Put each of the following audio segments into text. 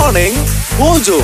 morning mojo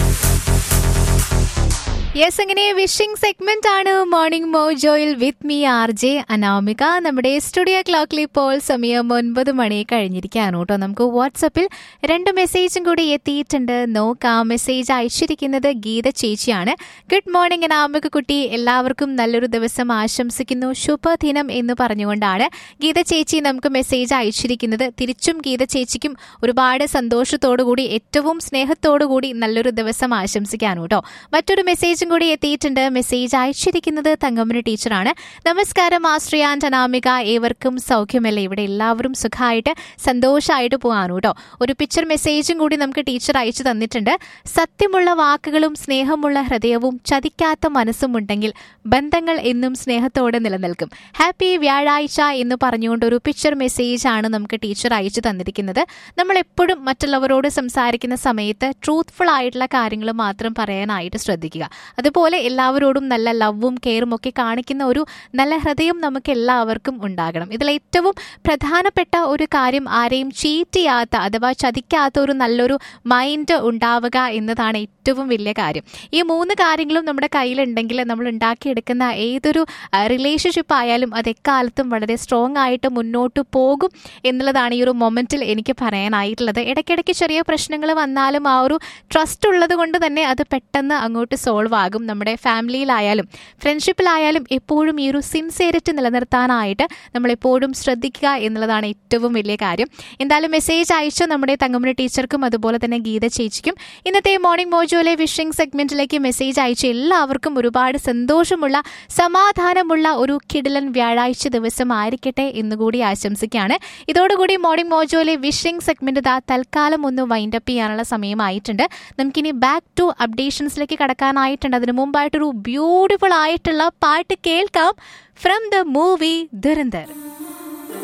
yes അങ്ങനെ wishing segment ആണ് morning മോജോയിൽ with me R J Anamika നമ്മുടെ സ്റ്റുഡിയോ ക്ലോക്കിൽ ഇപ്പോൾ സമയം ഒൻപത് മണി കഴിഞ്ഞിരിക്കുകയാണ് കേട്ടോ നമുക്ക് വാട്സപ്പിൽ രണ്ട് മെസ്സേജും കൂടി എത്തിയിട്ടുണ്ട് നോക്കാം മെസ്സേജ് അയച്ചിരിക്കുന്നത് ഗീത ചേച്ചിയാണ് ഗുഡ് മോർണിംഗ് അനാമിക കുട്ടി എല്ലാവർക്കും നല്ലൊരു ദിവസം ആശംസിക്കുന്നു ശുഭദിനം എന്ന് പറഞ്ഞുകൊണ്ടാണ് ഗീത ചേച്ചി നമുക്ക് മെസ്സേജ് അയച്ചിരിക്കുന്നത് തിരിച്ചും ഗീത ചേച്ചിക്കും ഒരുപാട് സന്തോഷത്തോടു കൂടി ഏറ്റവും സ്നേഹത്തോടു കൂടി നല്ലൊരു ദിവസം ആശംസിക്കാനും കേട്ടോ മറ്റൊരു മെസ്സേജും കൂടി എത്തിയിട്ടുണ്ട് മെസ്സേജ് അയച്ചിരിക്കുന്നത് തങ്കമ്മന് ടീച്ചറാണ് നമസ്കാരം ആശ്രിയ ആൻഡ് അനാമിക ഏവർക്കും സൗഖ്യമല്ലേ ഇവിടെ എല്ലാവരും സുഖമായിട്ട് സന്തോഷമായിട്ട് പോകാനും കേട്ടോ ഒരു പിക്ചർ മെസ്സേജും കൂടി നമുക്ക് ടീച്ചർ അയച്ചു തന്നിട്ടുണ്ട് സത്യമുള്ള വാക്കുകളും സ്നേഹമുള്ള ഹൃദയവും ചതിക്കാത്ത മനസ്സും ഉണ്ടെങ്കിൽ ബന്ധങ്ങൾ എന്നും സ്നേഹത്തോടെ നിലനിൽക്കും ഹാപ്പി വ്യാഴാഴ്ച എന്ന് പറഞ്ഞുകൊണ്ട് ഒരു പിക്ചർ മെസ്സേജ് ആണ് നമുക്ക് ടീച്ചർ അയച്ചു തന്നിരിക്കുന്നത് നമ്മൾ എപ്പോഴും മറ്റുള്ളവരോട് സംസാരിക്കുന്ന സമയത്ത് ട്രൂത്ത്ഫുൾ ആയിട്ടുള്ള കാര്യങ്ങൾ മാത്രം പറയാനായിട്ട് ശ്രദ്ധിക്കുക അതുപോലെ എല്ലാവരോടും നല്ല ലവും കെയറും ഒക്കെ കാണിക്കുന്ന ഒരു നല്ല ഹൃദയം നമുക്ക് എല്ലാവർക്കും ഉണ്ടാകണം ഇതിൽ ഏറ്റവും പ്രധാനപ്പെട്ട ഒരു കാര്യം ആരെയും ചീറ്റ് ചെയ്യാത്ത അഥവാ ചതിക്കാത്ത ഒരു നല്ലൊരു മൈൻഡ് ഉണ്ടാവുക എന്നതാണ് ഏറ്റവും വലിയ കാര്യം ഈ മൂന്ന് കാര്യങ്ങളും നമ്മുടെ കയ്യിലുണ്ടെങ്കിൽ നമ്മൾ ഉണ്ടാക്കിയെടുക്കുന്ന ഏതൊരു റിലേഷൻഷിപ്പ് ആയാലും അത് എക്കാലത്തും വളരെ സ്ട്രോങ് ആയിട്ട് മുന്നോട്ട് പോകും എന്നുള്ളതാണ് ഈ ഒരു മൊമെന്റിൽ എനിക്ക് പറയാനായിട്ടുള്ളത് ഇടയ്ക്കിടയ്ക്ക് ചെറിയ പ്രശ്നങ്ങൾ വന്നാലും ആ ഒരു ട്രസ്റ്റ് ഉള്ളത് കൊണ്ട് തന്നെ അത് പെട്ടെന്ന് അങ്ങോട്ട് സോൾവ് ആകും നമ്മുടെ ഫാമിലിയിലായാലും ഫ്രണ്ട്ഷിപ്പിലായാലും എപ്പോഴും ഈ ഒരു സിൻസിയറിറ്റി നിലനിർത്താനായിട്ട് നമ്മൾ എപ്പോഴും ശ്രദ്ധിക്കുക എന്നുള്ളതാണ് ഏറ്റവും വലിയ കാര്യം എന്തായാലും മെസ്സേജ് അയച്ച നമ്മുടെ തങ്കമണി ടീച്ചർക്കും അതുപോലെ തന്നെ ഗീത ചേച്ചിക്കും ഇന്നത്തെ മോർണിംഗ് മോജോയിലെ വിഷിംഗ് സെഗ്മെന്റിലേക്ക് മെസ്സേജ് അയച്ച എല്ലാവർക്കും ഒരുപാട് സന്തോഷമുള്ള സമാധാനമുള്ള ഒരു കിടിലൻ വ്യാഴാഴ്ച ദിവസം ആയിരിക്കട്ടെ എന്നുകൂടി ആശംസിക്കുകയാണ് ഇതോടുകൂടി മോർണിംഗ് മോജോയിലെ വിഷിംഗ് സെഗ്മെന്റ് ഇതാ തൽക്കാലം ഒന്ന് വൈൻഡപ്പ് ചെയ്യാനുള്ള സമയമായിട്ടുണ്ട് നമുക്കിനി ബാക്ക് ടു അപ്ഡേഷൻസിലേക്ക് കടക്കാനായിട്ടുണ്ട് അതിനു മുമ്പായിട്ടൊരു ബ്യൂട്ടിഫുൾ ആയിട്ടുള്ള പാട്ട് കേൾക്കാം ഫ്രം ദ മൂവി ദുരന്തർ